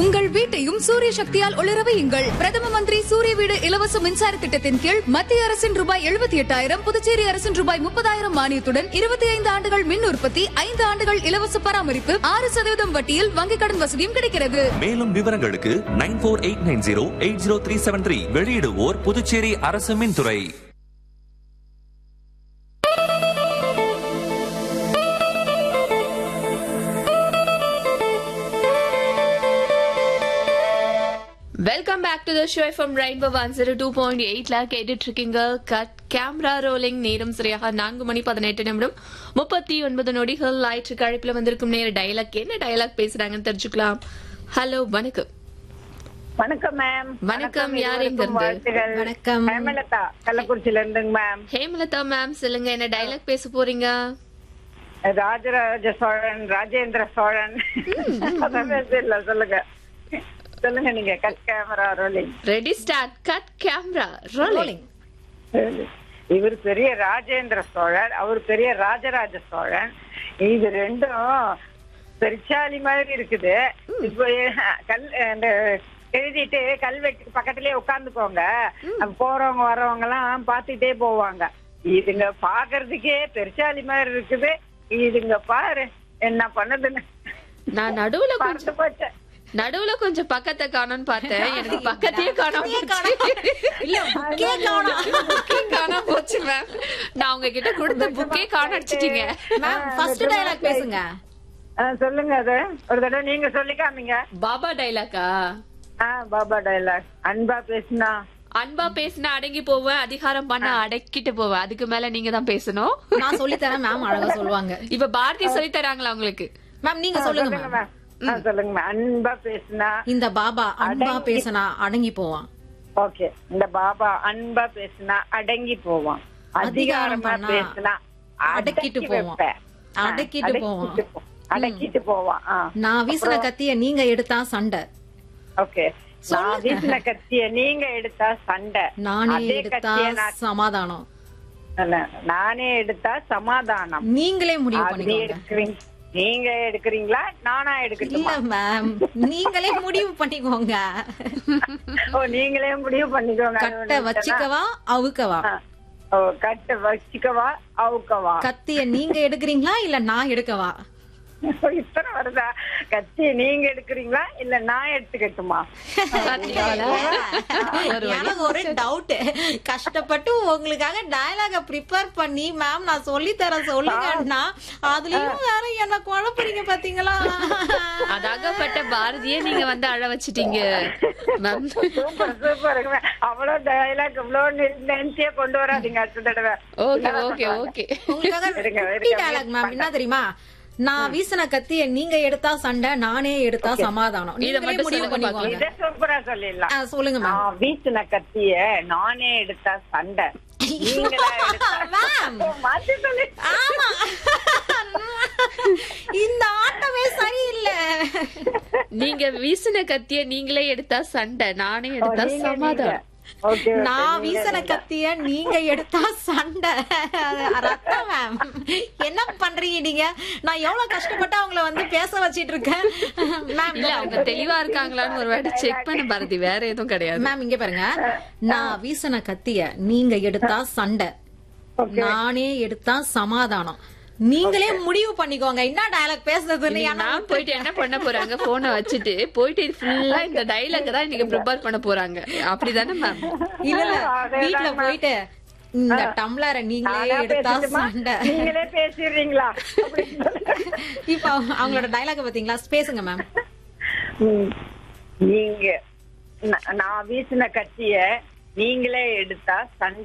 உங்கள் வீட்டையும் சூரிய சக்தியால் ஒளிர வையுங்கள் பிரதம மந்திரி சூரிய வீடு இலவச மின்சார திட்டத்தின் கீழ் மத்திய அரசின் ரூபாய் எழுபத்தி எட்டாயிரம் புதுச்சேரி அரசின் ரூபாய் முப்பதாயிரம் மானியத்துடன் இருபத்தி ஐந்து ஆண்டுகள் மின் உற்பத்தி ஐந்து ஆண்டுகள் இலவச பராமரிப்பு ஆறு சதவீதம் வட்டியில் வங்கிக் கடன் வசதியும் கிடைக்கிறது மேலும் விவரங்களுக்கு nine four eight nine zero eight zero three seven three வெளியிடுவோர் புதுச்சேரி அரசு மின்துறை welcome back to the show from rainbow one zero two point எயிட்ல கேட்டுட்டு இருக்கீங்க கட் கேமரா ரோலிங் நேரம் சரியாக நான்கு மணி பதினெட்டு நிமிடம் முப்பத்தி ஒன்பது நொடிகள் லாயிற்று கழிப்புல வந்திருக்கும் நேர டைலாக் என்ன டைலாக் பேசுறாங்கன்னு தெரிஞ்சுக்கலாம் ஹலோ வணக்கம் வணக்கம் மேம் வணக்கம், யார் எங்க இருவருக்கும் இருந்து? வாழ்த்துகள். வணக்கம். ஹேமலதா கள்ளக்குறிச்சியில இருந்துங்க மேம் ஹேமலதா மேம் சொல்லுங்க என்ன டைலாக் பேச போறீங்க ராஜராஜ சோழன் ராஜேந்திர சோழன் அதான் பேசல சொல்லுங்க சொல்லுங்க நீங்க cut camera rolling ready start cut camera rolling இவர் பெரிய ராஜேந்திர சோழன் அவர் பெரிய ராஜராஜ சோழன் இது ரெண்டும் பெருச்சாலி மாதிரி இருக்குது இப்போ அஹ், கல் அந்த எழுதிட்டு கல்வெட்டுக்கு பக்கத்துலயே உட்காந்துக்கோங்க அப்ப போறவங்க வர்றவங்க எல்லாம் பாத்துட்டே போவாங்க இதுங்க பாக்குறதுக்கே பெருச்சாலி மாதிரி இருக்குது இதுங்க பாரு என்ன பண்ணுதுன்னு நான் நடுவுல கொஞ்சம் பார்த்து போச்சு நடுவுல கொஞ்சம் பக்கத்தை காணோம்னு பார்த்தேன் எனக்கு பக்கத்தையே காணாம இல்ல புக்கே காணோம் புக்கே காணாம போச்சு மேம் நான் உங்ககிட்ட கொடுத்த புக்கே காண அடிச்சிட்டீங்க மேம் ஃபர்ஸ்ட் டயலாக் பேசுங்க அஹ், சொல்லுங்க அது ஒரு தடவை நீங்க சொல்லி காமிங்க பாபா டைலாக்கா ஆ பாபா டைலாக் அன்பா பேசுனா அன்பா பேசினா அடங்கி போவேன் அதிகாரம் பண்ண அடக்கிட்டு போவேன் அதுக்கு மேல நீங்க தான் பேசணும் நான் சொல்லி தரேன் மேம் அழகா சொல்லுவாங்க இப்ப பாரதி சொல்லி தராங்களா உங்களுக்கு மேம் நீங்க சொல்லுங்க மேம் மேம் ஆ, சொல்லுங்க மேம் அன்பா பேசுனா இந்த பாபா அன்பா பேசினா அடங்கி போவான் ஓகே இந்த பாபா அன்பா பேசுனா அடங்கி போவான் அதிகாரம் அதிகாரமா பண்ணா பேசுனா அடக்கிட்டு அடக்கி போவான். வைப்பேன். ஆ, அடக்கிட்டு போவான். அடக்கிட்டு போ- அடக்கிட்டு போவான் ஆ. நான் வீசின கத்திய நீங்க எடுத்தா சண்டை ஓகே நான் வீசின கத்திய நீங்க எடுத்தா சண்டை நானே அதே எடுத்தா கத்திய நான் சமாதானம் அல்ல, நானே எடுத்தா சமாதானம் நீங்களே முடிவு அது பண்ணிக்கோங்க எடுக்கிறீங்க நீங்க எடுக்கிறீங்களா நானா இல்ல எடுக்கட்டுமா மேம் நீங்களே முடிவு பண்ணிக்கோங்க ஓ நீங்களே முடிவு பண்ணிக்கோங்க அது கட்டை ஒண்ணு வச்சுக்கவா அவுக்கவா ஆ. ஓ கட்டை வச்சுக்கவா அவுக்கவா கத்திய நீங்க எடுக்கிறீங்களா இல்ல நான் எடுக்கவா இத்தனை வருதா கத்தி நீங்க எடுக்கிறீங்களா இல்ல நான் எடுத்துக்கட்டுமா எனக்கு ஒரு டவுட் கஷ்டப்பட்டு உங்களுக்காக டயலாக ப்ரிப்பேர் பண்ணி மேம் நான் சொல்லி தரேன் சொல்லுங்கன்னா அதுலயும் வேற என்ன குழப்பறீங்க பாத்தீங்களா அதாகப்பட்ட பாரதியே நீங்க வந்து அழ வச்சிட்டீங்க மேம் சூப்பர் சூப்பர் அவ்வளவு டயலாக் இவ்வளவு நினைச்சே கொண்டு வராதீங்க அடுத்த தடவை ஓகே ஓகே ஓகே உங்களுக்காக இருங்க, குட்டி இருங்க, டயலாக் மேம் என்ன தெரியுமா நான் வீசின கத்திய நீங்க எடுத்தா சண்டை நானே எடுத்தா சமாதானம் இத நீங்களே மட்டும் முடிவு சொல்லுங்க பண்ணிக்கோங்க இத சூப்பரா சொல்லிடலாம் ஆ, சொல்லுங்க மேம் நான் வீசின கத்திய நானே எடுத்தா சண்டை நீங்களா எடுத்தா மேம் ஓ, மாத்தி சொல்லி ஆமா இந்த ஆட்டமே சரியில்லை நீங்க வீசின கத்திய நீங்களே எடுத்தா சண்டை நானே எடுத்தா நீங்க, சமாதானம் நீங்க. Okay, okay, நான் நீங்க, வீசின நீங்க. கத்திய நீங்க எடுத்தா சண்டை ரத்தம் மேம் என்ன பண்றீங்க நீங்க நான் எவ்வளவு கஷ்டப்பட்டு அவங்கள வந்து பேச வச்சிட்டு இருக்கேன் மேம் இல்ல அவங்க தெளிவா இருக்காங்களான்னு ஒரு வாட்டி செக் பண்ண பாரதி வேற எதுவும் கிடையாது மேம் இங்க பாருங்க நான் வீசின கத்திய நீங்க எடுத்தா சண்டை நானே எடுத்தா சமாதானம் நீங்களே முடிவு பண்ணிக்கோங்க என்ன டயலாக் பேசுறதுன்னு இன்னைக்கு ஏன்னா மேம் போயிட்டு என்ன பண்ண போறாங்க போனை வச்சுட்டு போயிட்டு ஃபுல்லா இந்த டைலாக் தான் இன்னைக்கு ப்ரிப்பேர் பண்ண போறாங்க அப்படிதானே மேம் இல்ல இல்ல அதேதான் வீட்ல ma'am. போயிட்டு இந்த டம்ளரை நீங்களே நானா எடுத்தா பேசட்டுமா? சண்டை நீங்களே பேசிடுறீங்களா அப்படின்னு சொல்லுங்க. இப்ப அவங்களோட டயலாக் பாத்தீங்களா பேசுங்க மேம் ம். நீங்க ந- நான் வீசின கத்திய நீங்களே எடுத்தா சண்டை